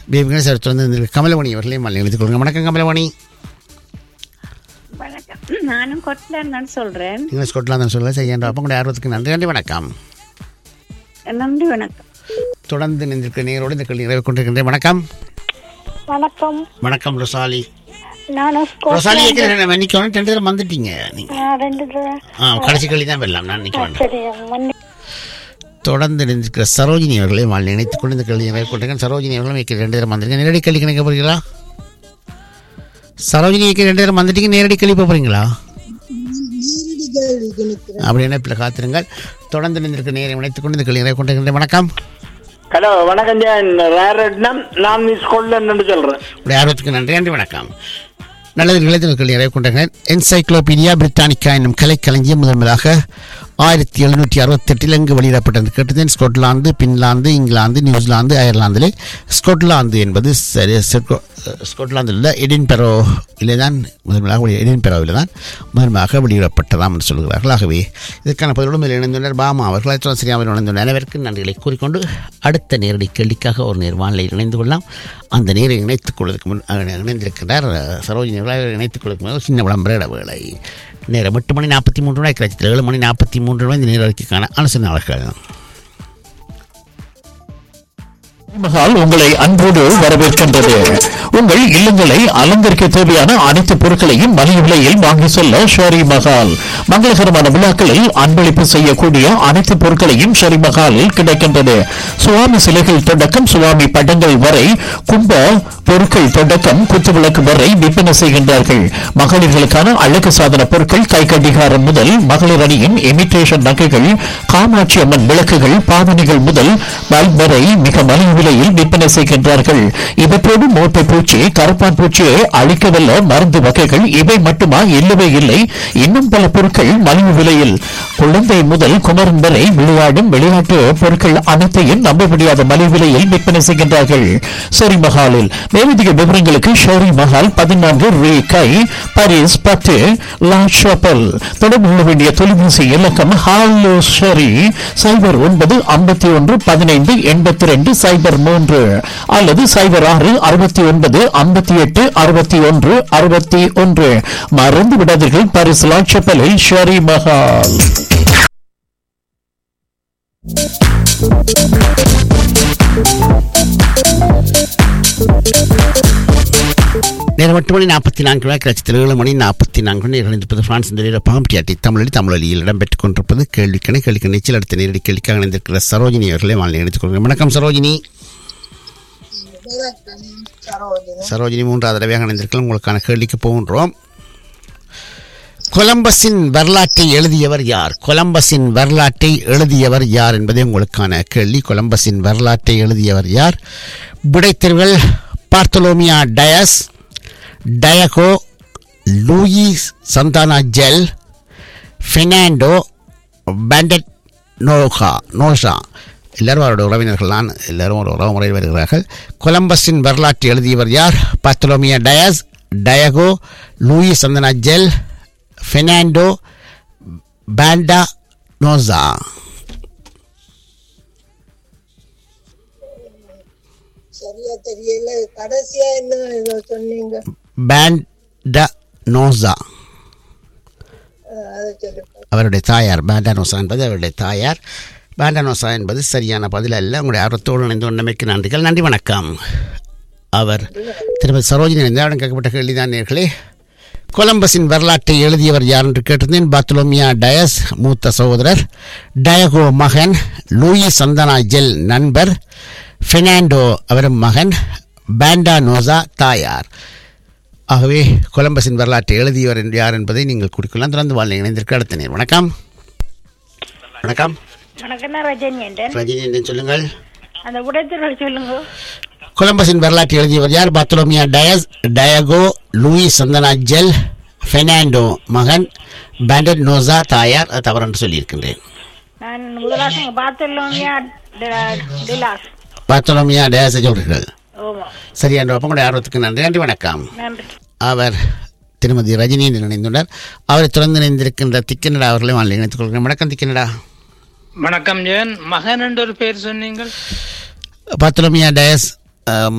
பேபிகள் sir தொடர்ந்து கமலமணி அவர்களையும் மல்லி எழுதிக் கொள்ளுங்க வணக்கம் கமலமணி வணக்கம் நானும் கொட்டலான்னு தான் சொல்றேன் நீங்கள் ஸ்கொட்லாந்து சொல்லுங்கள் சரி என்ற அப்போ உங்களுடைய ஆர்வத்துக்கு நன்றி நன்றி வணக்கம் நன்றி வணக்கம் தொடர்ந்து நின்றிருக்க நேரோடு இந்த கேள்வி நிறைவு கொண்டிருக்கின்றேன் வணக்கம் வணக்கம் வணக்கம் ரொசாலி நானும் ரொசாலி ஸ்கூல் ஏற்கனவே நிற்கணும் ரெண்டு பேரும் வந்துட்டீங்க நீங்கள் ரெண்டு தடவை ஆ கடைசி கேள்வி தான் வரலாம் நான் நிற்க வேண்டாம் சரி மன்னி தொடர்ந்து நின்றிருக்கிற சரோஜினி அவர்களை வாழ் இணைத்துக் கொண்டு இந்த கேள்வி நிறைவு கொண்டிருக்கேன் சரோஜினி அவர்களும் இயக்க ரெண்டு பேரும் வந்திருக்கேன் நேரடி கேள்வி கணிக்க போகிறீங்களா சரோஜினி இயக்க ரெண்டு பேரும் வந்துட்டீங்க நேரடி கேள்வி போகிறீங்களா அப்படி இணைப்பில் காத்திருங்கள் தொடர்ந்து நின்றிருக்க நேரை இணைத்துக் கொண்டு இந்த கேள்வி நிறைவு கொண்டிருக்கின்றேன் வணக்கம் ஹலோ வணக்கம் ஜான் ரேரட்னம் நான் மிஸ் கொள்ளன்னு சொல்றேன் உடைய ஆர்வத்துக்கு நன்றி நன்றி வணக்கம் நல்லது நிலைத்தினர்கள் நிறைவு கொண்டிருக்கிறேன் என்சைக்ளோபீடியா பிரிட்டானிக்கா என்னும் கலைக்களஞ்சியம் முதன் முதலாக ஆயிரத்தி எழுநூற்றி அறுபத்தெட்டில் எங்கு வெளியிடப்பட்டது கேட்டதேன் ஸ்கொட்லாந்து பின்லாந்து இங்கிலாந்து நியூசிலாந்து அயர்லாந்திலே ஸ்கொட்லாந்து என்பது சரி ஸ்கொ- ஸ்கொட்லாந்தில் உள்ள எடின்பெரோவிலே தான் முதன்மையாக வெளி- எடின்பெரோவிலே தான் முதன்மையாக வெளியிடப்பட்டதாம் என்று சொல்கிறார்கள் ஆகவே இதற்கான பதிலோடு மேல் இணைந்துள்ளார் பாமா அவர்கள் ஆசிரியாவில் இணைந்துள்ள அனைவருக்கும் நன்றிகளை கூறிக்கொண்டு அடுத்த நேரடி கேள்விக்காக ஒரு நேர்வானிலை இணைந்து கொள்ளலாம் அந்த நேரை இணைத்துக் கொள்வதற்கு முன் அஹ், இணைந்திருக்கிறார் அஹ், சரோஜினி அவர்கள் இணைத்துக் கொள்வதற்கு முன் ஒரு சின்ன விளம்பர இடைவேளை நேரம் எட்டு மணி நாற்பத்தி மூன்று ரூபாய் கிடைச்சது ஏழு மணி நாற்பத்தி மூன்று ரூபாய் இந்த நேரடிக்கான அனுசரணையாளர்கள் மகால் உங்களை அன்போடு வரவேற்கின்றது உங்கள் இல்லங்களை அலங்கரிக்க தேவையான அனைத்து பொருட்களையும் மலிவு விலையில் வாங்கி செல்ல ஷெரி மஹால் மங்களகரமான விழாக்களில் அன்பளிப்பு செய்யக்கூடிய அனைத்து பொருட்களையும் ஷெரி மஹாலில் கிடைக்கின்றது சுவாமி சிலைகள் தொடக்கம் சுவாமி படங்கள் வரை கும்ப பொருட்கள் தொடக்கம் குத்துவிளக்கு வரை விற்பனை செய்கின்றார்கள் மகளிர்களுக்கான அழகு சாதன பொருட்கள் கை கடிகாரம் முதல் மகளிர் அணியின் இமிட்டேஷன் நகைகள் காமாட்சி அம்மன் விளக்குகள் பாவனைகள் முதல் பல்ப் வரை மிக மலிவு விலையில் விற்பனை செய்கின்றார்கள் இவற்றோடு மோட்டை பூச்சி கருப்பான் பூச்சியை அழிக்கவல்ல மருந்து வகைகள் இவை மட்டுமா இல்லவே இல்லை இன்னும் பல பொருட்கள் மலிவு விலையில் குழந்தை முதல் குமரன் வரை விளையாடும் விளையாட்டு பொருட்கள் அனைத்தையும் நம்ப முடியாத மலிவு விலையில் விற்பனை செய்கின்றார்கள் ஷெரி மஹாலில் மேலதிக விவரங்களுக்கு ஷெரி மஹால் பதினான்கு ரே கை பாரிஸ் பத்து லா ஷாப்பல் தொடர்பு கொள்ள வேண்டிய தொலைபேசி இலக்கம் ஹாலோ ஷெரி சைபர் ஒன்பது ஐம்பத்தி ஒன்று பதினைந்து எண்பத்தி ரெண்டு சைபர் மூன்று அல்லது சைபர் ஆறு அறுபத்தி ஒன்பது ஐம்பத்தி எட்டு அறுபத்தி ஒன்று அறுபத்தி ஒன்று மறந்து விடாதீர்கள் பாரிஸ் லா ஷாப்பலில் ஷெரி மஹால் நேரம் எட்டு மணி நாற்பத்தி நான்கு ரூபாய் கிடைச்சது ஏழு மணி நாற்பத்தி நான்கு மணி இணைந்திருப்பது பிரான்ஸ் இந்த பாம்பட்டியாட்டி தமிழொலி தமிழொலியில் இடம்பெற்றுக் கொண்டிருப்பது கேள்விக்கணை கேள்விக்கு நிச்சல் அடுத்த நேரடி கேள்விக்காக இணைந்திருக்கிற சரோஜினி அவர்களை வாழ்ந்து இணைத்துக் கொள்கிறேன் வணக்கம் சரோஜினி சரோஜினி மூன்றாவது தடவையாக இணைந்திருக்கலாம் உங்களுக்கான கேள்விக்கு போகின்றோம் கொலம்பஸின் வரலாற்றை எழுதியவர் யார் கொலம்பஸின் வரலாற்றை எழுதியவர் யார் என்பதே உங்களுக்கான கேள்வி கொலம்பஸின் வரலாற்றை எழுதியவர் யார் விடைத்தெருவுகள் Bartholomew Dias Diego Luis Santangel Fernando பேண்டட் நோகா நோஷா எல்லாரும் அவருடைய உறவினர்கள் தான் எல்லாரும் ஒரு உறவு முறையில் வருகிறார்கள் கொலம்பஸின் வரலாற்றை எழுதியவர் யார் Bartholomew Dias Diego Luis Santangel Fernando பேண்டா நோசா சரியா தெரியல கடைசியா என்ன ஏதோ சொன்னீங்க பேண்டா நோசா அஹ் அதை சொல்லு அவருடைய தாயார் பேண்டானோசா என்பது அவருடைய தாயார் பேண்டானோசா என்பது சரியான பதில் அல்ல உங்களுடைய ஆர்வத்தோடு இணைந்து உண்டமைக்கு நன்றிகள் நன்றி வணக்கம் அவர் திருமதி சரோஜினி இணைந்தாருடன் கேட்கப்பட்ட கேள்விதான் நேர்களே கொலம்பஸின் வரலாற்றை எழுதியவர் யார் என்று கேட்டிருந்தேன் பாத்துலோமியா டயஸ் மூத்த சகோதரர் டயகோ மகன் லூயி சந்தனா ஜெல் நண்பர் ஃபெர்னாண்டோ அவரும் மகன் பேண்டா நோசா தாயார் ஆகவே கொலம்பஸின் வரலாற்றை எழுதியவர் என்று யார் என்பதை நீங்கள் குறிக்கொள்ளலாம் தொடர்ந்து வாழ் இணைந்திருக்க அடுத்த நேர் வணக்கம் வணக்கம் வணக்கம் நான் ரஜினி என்றேன் ரஜினி என்று சொல்லுங்கள் அந்த உடைத்திருள் சொல்லுங்க கொலம்பஸின் வரலாற்றை எழுதியவர் யார் Bartholomew Dias Diego Luis Santangel Fernando மகன் பேண்டட் நோசா தாயார் அது தவறு என்று சொல்லியிருக்கின்றேன் நான் முதலாக பார்த்துள்ளோமியா டிலாஸ் பாத்துலோமியா டயஸை சொல்கிறீர்கள் ஓமா சரி என்ற உங்களுடைய ஆர்வத்துக்கு நன்றி நன்றி வணக்கம் நன்றி அவர் திருமதி ரஜினி என்று இணைந்துள்ளார் அவரை தொடர்ந்து இணைந்திருக்கின்ற திக்கனடா அவர்களை வாழ் இணைத்துக் கொள்கிறேன் வணக்கம் திக்கனடா வணக்கம் ஜெயன் மகன் என்று ஒரு பேர் சொன்னீங்கள் பாத்துலோமியா டயஸ்